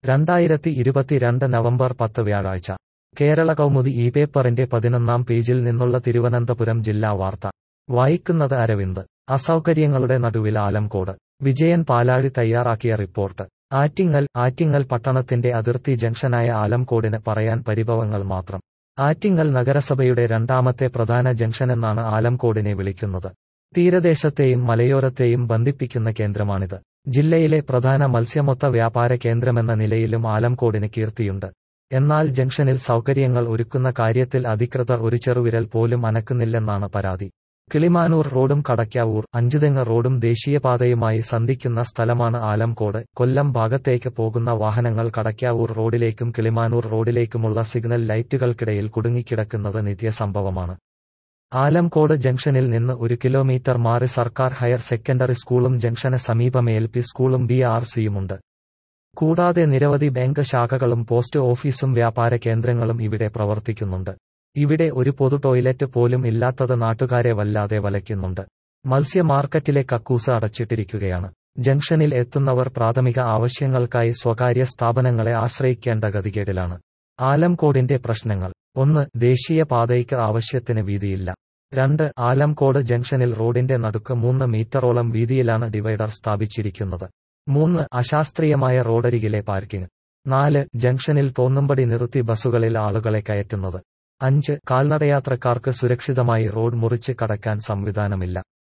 രണ്ടായിരത്തി ഇരുപത്തിരണ്ട് നവംബർ പത്ത് വ്യാഴാഴ്ച കേരള കൗമുദി ഈ പേപ്പറിന്റെ പതിനൊന്നാം പേജിൽ നിന്നുള്ള തിരുവനന്തപുരം ജില്ലാ വാർത്ത വായിക്കുന്നത് അരവിന്ദ് അസൗകര്യങ്ങളുടെ നടുവിൽ ആലംകോട് വിജയൻ പാലാഴി തയ്യാറാക്കിയ റിപ്പോർട്ട് ആറ്റിങ്ങൽ ആറ്റിങ്ങൽ പട്ടണത്തിന്റെ അതിർത്തി ജംഗ്ഷനായ ആലംകോടിന് പറയാൻ പരിഭവങ്ങൾ മാത്രം ആറ്റിങ്ങൽ നഗരസഭയുടെ രണ്ടാമത്തെ പ്രധാന ജംഗ്ഷനെന്നാണ് ആലംകോടിനെ വിളിക്കുന്നത് തീരദേശത്തെയും മലയോരത്തെയും ബന്ധിപ്പിക്കുന്ന കേന്ദ്രമാണിത് ജില്ലയിലെ പ്രധാന മത്സ്യമൊത്ത വ്യാപാര കേന്ദ്രമെന്ന നിലയിലും ആലംകോടിന് കീർത്തിയുണ്ട് എന്നാൽ ജംഗ്ഷനിൽ സൗകര്യങ്ങൾ ഒരുക്കുന്ന കാര്യത്തിൽ അധികൃതർ ഒരു ചെറുവിരൽ പോലും അനക്കുന്നില്ലെന്നാണ് പരാതി കിളിമാനൂർ റോഡും കടയ്ക്കാവൂർ അഞ്ചുതെങ്ങ് റോഡും ദേശീയപാതയുമായി സന്ധിക്കുന്ന സ്ഥലമാണ് ആലംകോട് കൊല്ലം ഭാഗത്തേക്ക് പോകുന്ന വാഹനങ്ങൾ കടയ്ക്കാവൂർ റോഡിലേക്കും കിളിമാനൂർ റോഡിലേക്കുമുള്ള സിഗ്നൽ ലൈറ്റുകൾക്കിടയിൽ കുടുങ്ങിക്കിടക്കുന്നത് നിത്യസംഭവമാണ് ആലംകോട് ജംഗ്ഷനിൽ നിന്ന് ഒരു കിലോമീറ്റർ മാറി സർക്കാർ ഹയർ സെക്കൻഡറി സ്കൂളും ജംഗ്ഷന് സമീപം എൽ പി സ്കൂളും ബി ആർ സിയുമുണ്ട് കൂടാതെ നിരവധി ബാങ്ക് ശാഖകളും പോസ്റ്റ് ഓഫീസും വ്യാപാര കേന്ദ്രങ്ങളും ഇവിടെ പ്രവർത്തിക്കുന്നുണ്ട് ഇവിടെ ഒരു പൊതു ടോയ്ലറ്റ് പോലും ഇല്ലാത്തത് നാട്ടുകാരെ വല്ലാതെ വലയ്ക്കുന്നുണ്ട് മത്സ്യ മാർക്കറ്റിലെ കക്കൂസ് അടച്ചിട്ടിരിക്കുകയാണ് ജംഗ്ഷനിൽ എത്തുന്നവർ പ്രാഥമിക ആവശ്യങ്ങൾക്കായി സ്വകാര്യ സ്ഥാപനങ്ങളെ ആശ്രയിക്കേണ്ട ഗതികേടിലാണ് ആലംകോടിന്റെ പ്രശ്നങ്ങൾ ഒന്ന് ദേശീയ പാതയ്ക്ക് ആവശ്യത്തിന് വീതിയില്ല രണ്ട് ആലംകോട് ജംഗ്ഷനിൽ റോഡിന്റെ നടുക്ക് മൂന്ന് മീറ്ററോളം വീതിയിലാണ് ഡിവൈഡർ സ്ഥാപിച്ചിരിക്കുന്നത് മൂന്ന് അശാസ്ത്രീയമായ റോഡരികിലെ പാർക്കിംഗ് നാല് ജംഗ്ഷനിൽ തോന്നുംപടി നിർത്തി ബസ്സുകളിൽ ആളുകളെ കയറ്റുന്നത് അഞ്ച് കാൽനടയാത്രക്കാർക്ക് സുരക്ഷിതമായി റോഡ് മുറിച്ച് കടക്കാൻ സംവിധാനമില്ല